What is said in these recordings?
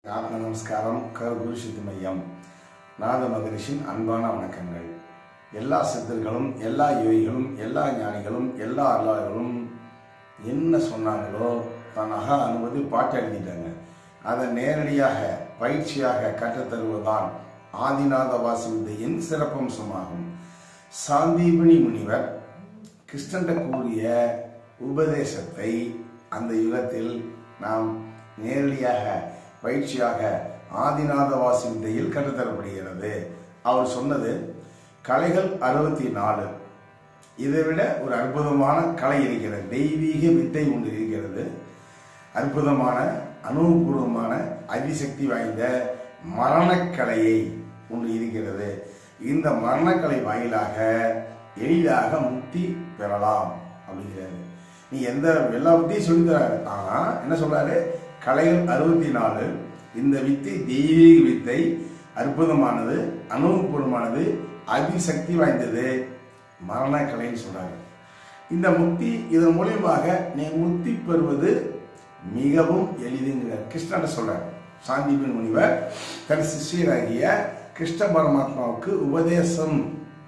ஆத்ம நமஸ்காரம் கர் குரு சித்தி மையம் நாத மகரிஷின் அன்பான வணக்கங்கள் எல்லா சித்தர்களும் எல்லா யோகிகளும் எல்லா ஞானிகளும் எல்லா அருளாளர்களும் என்ன சொன்னாங்களோ தன் அக அனுமதி பாட்டு எழுதிட்டாங்க அதை நேரடியாக பயிற்சியாக கற்றுத்தருவதுதான் ஆதிநாத வாசி வித்தையின் சிறப்பம்சமாகும் சாந்தீபனி முனிவர் கிருஷ்ணன் கூறிய உபதேசத்தை அந்த யுகத்தில் நாம் நேரடியாக பயிற்சியாக ஆதிநாத வாசி வித்தையில் கற்றுத்தரப்படுகிறது அவர் சொன்னது கலைகள் அறுபத்தி நாலு இதை விட ஒரு அற்புதமான கலை இருக்கிறது தெய்வீக வித்தை ஒன்று இருக்கிறது அற்புதமான அனுபவபூர்வமான அதிசக்தி வாய்ந்த மரணக்கலையை ஒன்று இருக்கிறது இந்த மரணக்கலை வாயிலாக எளிதாக முக்தி பெறலாம் அப்படிங்கிறாரு நீ எந்த எல்லா வித்தையும் சொல்லித்தராரு ஆனா என்ன சொல்றாரு கலைகள் அறுபத்தி நாலு இந்த வித்தை தெய்வீக வித்தை அற்புதமானது அனுபவபூர்வமானது அதிசக்தி வாய்ந்தது மரணக்கலைன்னு சொல்றாரு இந்த முக்தி இதன் மூலியமாக நீ முக்தி பெறுவது மிகவும் எளிதுங்கிற கிருஷ்ணன் சொல்றார் சாந்திபின் முனிவர் தன் சிஷியராகிய கிருஷ்ண பரமாத்மாவுக்கு உபதேசம்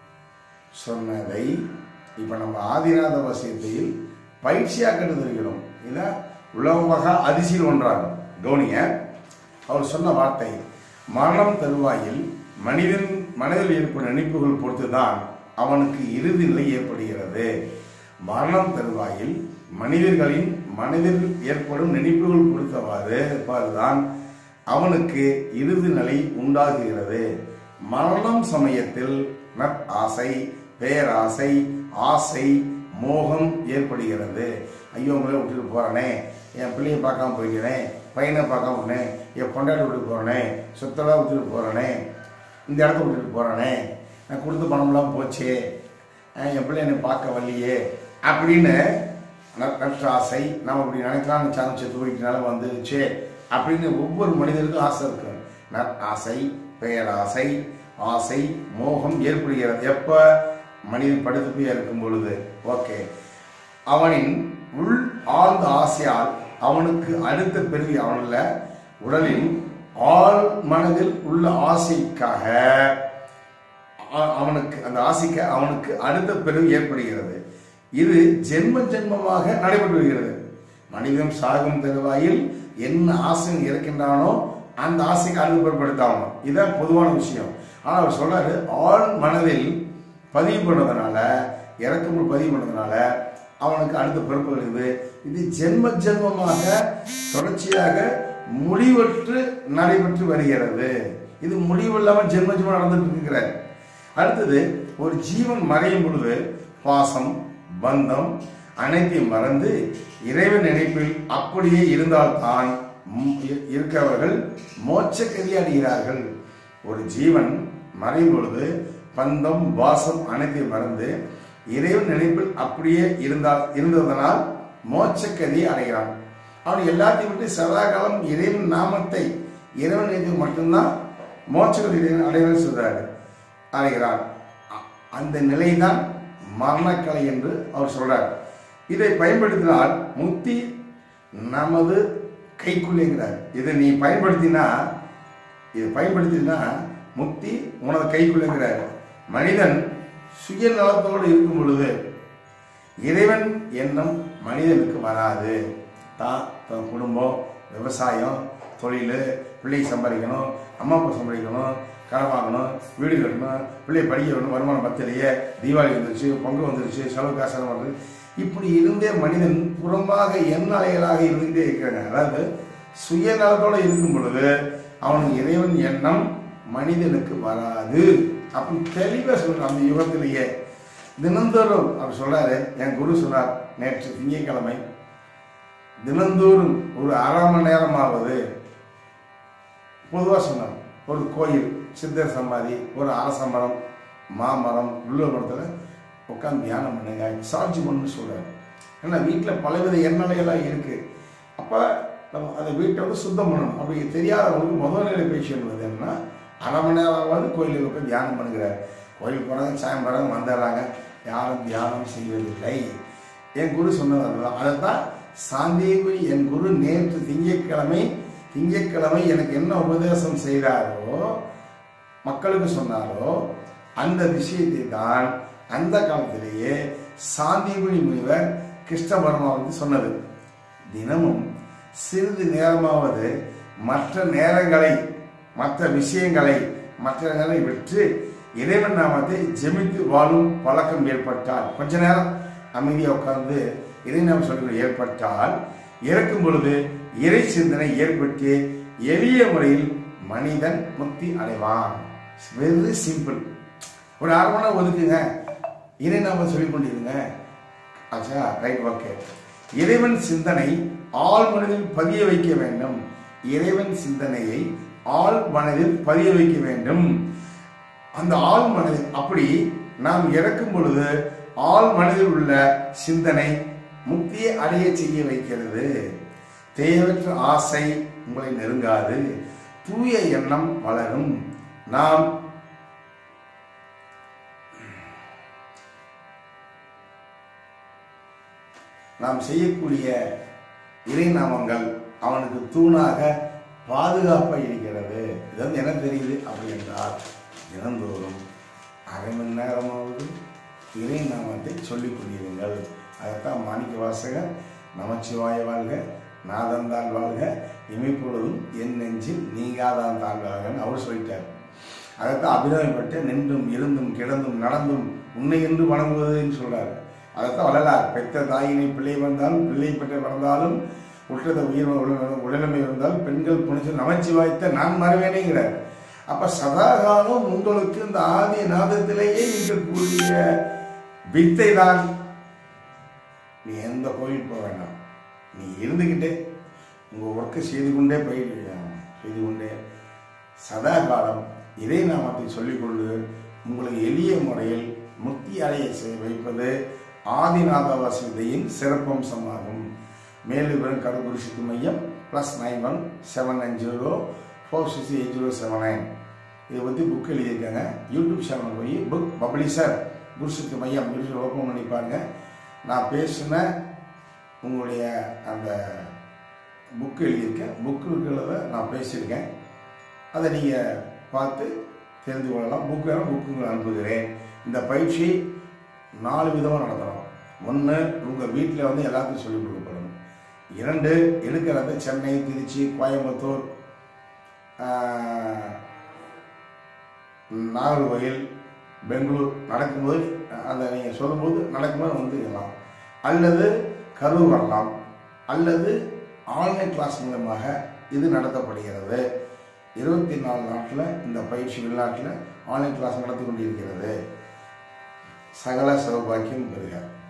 சொன்னதை இப்ப நம்ம ஆதிநாத வசியத்தில் பயிற்சியாக கருதுகிறோம் இதை உலகமாக அதிசயில் ஒன்றாகும் கவுனிய அவர் சொன்ன வார்த்தை மரணம் தருவாயில் மனிதன் மனதில் ஏற்படும் நினைப்புகள் பொறுத்துதான் அவனுக்கு இறுதி நிலை ஏற்படுகிறது மரணம் தருவாயில் மனிதர்களின் மனதில் ஏற்படும் நினைப்புகள் பொறுத்தவாறு தான் அவனுக்கு இறுதி நிலை உண்டாகுகிறது மரணம் சமயத்தில் நற்ஆசை பேராசை ஆசை மோகம் ஏற்படுகிறது ஐயோ உங்களை விட்டுட்டு போறனே என் பிள்ளைய பார்க்காம போய்க்கிறேன் பையனை பார்க்காம போனேன் என் பொண்டாட்டி விட்டுட்டு போறனே சொத்தெல்லாம் விட்டுட்டு போறனே இந்த இடத்த விட்டுட்டு போறனே நான் கொடுத்த பணம்லாம் போச்சே அஹ் என் பிள்ளை என்னை பார்க்க வரலையே அப்படின்னு நற்ற ஆசை நம்ம இப்படி நினைக்கலாம்னு சான்ஸ் செத்து போயிட்டனால வந்துருச்சு அப்படின்னு ஒவ்வொரு மனிதருக்கும் ஆசை இருக்கு நற் ஆசை பேராசை ஆசை மோகம் ஏற்படுகிறது எப்ப மனிதன் படுத்து போய் இருக்கும் பொழுது ஓகே அவனின் உள் ஆழ்ந்த ஆசையால் அவனுக்கு அடுத்த பிறவி அவனில் உடலில் ஆழ் மனதில் உள்ள ஆசைக்காக அ- அவனுக்கு அந்த ஆசைக்கு அவனுக்கு அடுத்த பிறவி ஏற்படுகிறது இது ஜென்ம ஜென்மமாக நடைபெற்று வருகிறது மனிதன் சாகும் தருவாயில் என்ன ஆசை இறக்கின்றானோ அந்த ஆசைக்கு அனுபவப்படுத்தாகணும் இதுதான் பொதுவான விஷயம் ஆனா அவர் சொல்றாரு ஆழ் மனதில் பதிவு பண்ணதுனால இறக்கும்போது பதிவு பண்ணதுனால அவனுக்கு அடுத்த பிறப்பு வருது இது ஜென்ம ஜென்மமாக தொடர்ச்சியாக முடிவற்று நடைபெற்று வருகிறது இது முடிவில்லாமல் ஜென்ம ஜென்மம் நடந்துட்டு இருக்கிறார் அடுத்தது ஒரு ஜீவன் மறையும் பொழுது பாசம் பந்தம் அனைத்தையும் மறந்து இறைவன் நினைப்பில் அப்படியே இருந்தால்தான் ம், இ- இருக்கிறவர்கள் மோட்சக்கதி அடைகிறார்கள் ஒரு ஜீவன் மறையும் பொழுது பந்தம் வாசம் அனைத்தையும் மறந்து இறைவன் நினைப்பில் அப்படியே இருந்தால் இருந்ததனால் மோட்சக்கதி அடைகிறான் அவன் எல்லாத்தையும் விட்டு சதாகாலம் இறைவன் நாமத்தை இறைவன் நினைப்பு மட்டும்தான் மோட்சக்கதி அடைகிறான்னு சொல்றாரு அடைகிறான் அ- அந்த நிலைதான் மரணக்கலை என்று அவர் சொல்றார் இதை பயன்படுத்தினால் முக்தி நமது கைக்குள்ளேங்கிறார் இதை நீ பயன்படுத்தினா இதை பயன்படுத்தினா முக்தி உனது கைக்குள்ளேங்கிறார் மனிதன் சுயநலத்தோடு இருக்கும் பொழுது இறைவன் எண்ணம் மனிதனுக்கு வராது தான் தன் குடும்பம் விவசாயம் தொழில் பிள்ளை சம்பாதிக்கணும் அம்மா அப்பா சம்பாதிக்கணும் கடன் வாங்கணும் வீடு கட்டணும் பிள்ளைய படிக்க வேணும் வருமானம் பத்தலையே தீபாவளி வந்துருச்சு பொங்கல் வந்துருச்சு செலவு காசு வருது இப்படி இருந்தே மனிதன் புறம்பாக எண்ணலைகளாக இருந்துகிட்டே இருக்கிறாங்க அதாவது சுயநலத்தோடு இருக்கும் பொழுது அவனுக்கு இறைவன் எண்ணம் மனிதனுக்கு வராது அப்படி தெளிவாக சொல்றான் அந்த யுகத்திலேயே தினந்தோறும் அவர் சொல்றாரு என் குரு சொன்னார் நேற்று திங்கட்கிழமை தினந்தோறும் ஒரு அரை மணி நேரமாவது பொதுவாக சொன்னார் ஒரு கோயில் சித்தர் சமாதி ஒரு அரச மரம் மாமரம் உள்ள மரத்தில் உட்காந்து தியானம் பண்ணுங்க சாட்சி பண்ணுன்னு சொல்றாரு ஏன்னா வீட்டில் பலவித எண்ணலைகளாக இருக்கு அப்போ நம்ம அந்த வீட்டை வந்து சுத்தம் பண்ணணும் அப்படி தெரியாதவங்களுக்கு முதல் நிலை பேச்சு என்பது என்னன்னா அரை மணி நேரமாவது கோயிலில் போய் தியானம் பண்ணுகிறார் கோயிலுக்கு போனாங்க சாயம் போகிறாங்க வந்துடுறாங்க யாரும் தியானம் செய்வதில்லை என் குரு சொன்னது அதுதான் அதைத்தான் சாந்தியகுரி என் குரு நேற்று திங்கட்கிழமை திங்கட்கிழமை எனக்கு என்ன உபதேசம் செய்தாரோ மக்களுக்கு சொன்னாரோ அந்த விஷயத்தை தான் அந்த காலத்திலேயே சாந்திபுரி முனிவர் கிருஷ்ண பரமாவுக்கு சொன்னது தினமும் சிறிது நேரமாவது மற்ற நேரங்களை மற்ற விஷயங்களை மற்ற நேரங்களை விட்டு இறைவன் நாமத்தை ஜெபித்து வாழும் பழக்கம் ஏற்பட்டால் கொஞ்ச நேரம் அமைதியாக உட்கார்ந்து இறைநாம சொல்லுங்கள் ஏற்பட்டால் இறக்கும் பொழுது இறை சிந்தனை ஏற்பட்டு எளிய முறையில் மனிதன் முக்தி அடைவான் வெரி சிம்பிள் ஒரு அரை மணி நேரம் ஒதுக்குங்க இறை நாம சொல்லிக் கொண்டிருங்க ஆச்சா ரைட் ஓகே இறைவன் சிந்தனை ஆள் மனதில் பதிய வைக்க வேண்டும் இறைவன் சிந்தனையை ஆள் மனதில் பதிய வைக்க வேண்டும் அந்த ஆள் மனதில் அப்படி நாம் இறக்கும் பொழுது ஆள் மனதில் உள்ள சிந்தனை முக்தியை அடைய செய்ய வைக்கிறது தேவையற்ற ஆசை உங்களை நெருங்காது தூய எண்ணம் வளரும் நாம் நாம் செய்யக்கூடிய இறைநாமங்கள் அவனுக்கு தூணாக பாதுகாப்பாக இருக்கிறது இது வந்து என்ன தெரியுது அப்படி என்றால் தினந்தோறும் அரை மணி நேரமாவது இறை நாமத்தை சொல்லிக் கொண்டிருங்கள் அதைத்தான் மாணிக்க வாசகர் நமச்சிவாய வாழ்க நாதந்தால் வாழ்க இமைப்பொழுதும் என் நெஞ்சில் நீங்காதான் தான் வாழ்கன்னு அவர் சொல்லிட்டார் அதைத்தான் அபிநவப்பட்டு நின்றும் இருந்தும் கிடந்தும் நடந்தும் உன்னை என்று வணங்குவதுன்னு சொல்றாரு அதைத்தான் வள்ளலார் பெற்ற தாயினை பிள்ளை வந்தாலும் பிள்ளை பெற்ற வளர்ந்தாலும் உற்றத உயிர் உடல்- உடலமை இருந்தால் பெண்கள் புனிச்சு நமச்சிவாய்த்த நான் மறவேனேங்கிறார் அப்ப சதாகாலம் உங்களுக்கு இந்த ஆதி நாதத்திலேயே இருக்கக்கூடிய வித்தை தான் நீ எந்த கோயில் போக வேண்டாம் நீ இருந்துக்கிட்டே உங்க ஒர்க்கை செய்து கொண்டே போயிட்டு செய்து கொண்டே சதா காலம் இறை நாமத்தை சொல்லிக்கொண்டு உங்களுக்கு எளிய முறையில் முக்தி அடைய செய் வைப்பது ஆதிநாத வசதியின் சிறப்பம்சமாகும் மேலும் வரும் கடற்குறி சித்து மையம் plus nine one seven nine zero four six eight zero seven nine இதை பற்றி புக் எழுதியிருக்காங்க யூடியூப் சேனல் போய் புக் பப்ளிஷர் குருசித்து மையம் யூடியூப் ஓப்பன் பண்ணி பாருங்க நான் பேசின உங்களுடைய அந்த புக்கு எழுதியிருக்கேன் புக்கு இருக்கிறத நான் பேசியிருக்கேன் அதை நீங்கள் பார்த்து தெரிந்து கொள்ளலாம் புக்கு புக்கு உங்களுக்கு அனுப்புகிறேன் இந்த பயிற்சி நாலு விதமாக நடத்தணும் ஒன்று உங்கள் வீட்டில் வந்து எல்லாத்தையும் சொல்லிக் கொடுக்கப்படும் இரண்டு எடுக்கிறது சென்னை திருச்சி கோயம்புத்தூர் ஆஹ், நாகர்கோயில் பெங்களூர் நடக்கும்போது அந்த நீங்கள் சொல்லும்போது நடக்கும்போது வந்துக்கலாம் அல்லது கரூர் வரலாம் அல்லது ஆன்லைன் கிளாஸ் மூலமாக இது நடத்தப்படுகிறது இருபத்தி நாலு நாட்டில் இந்த பயிற்சி வெளிநாட்டில் ஆன்லைன் கிளாஸ் நடத்தி கொண்டிருக்கிறது சகல சௌபாக்கியம் பெறுக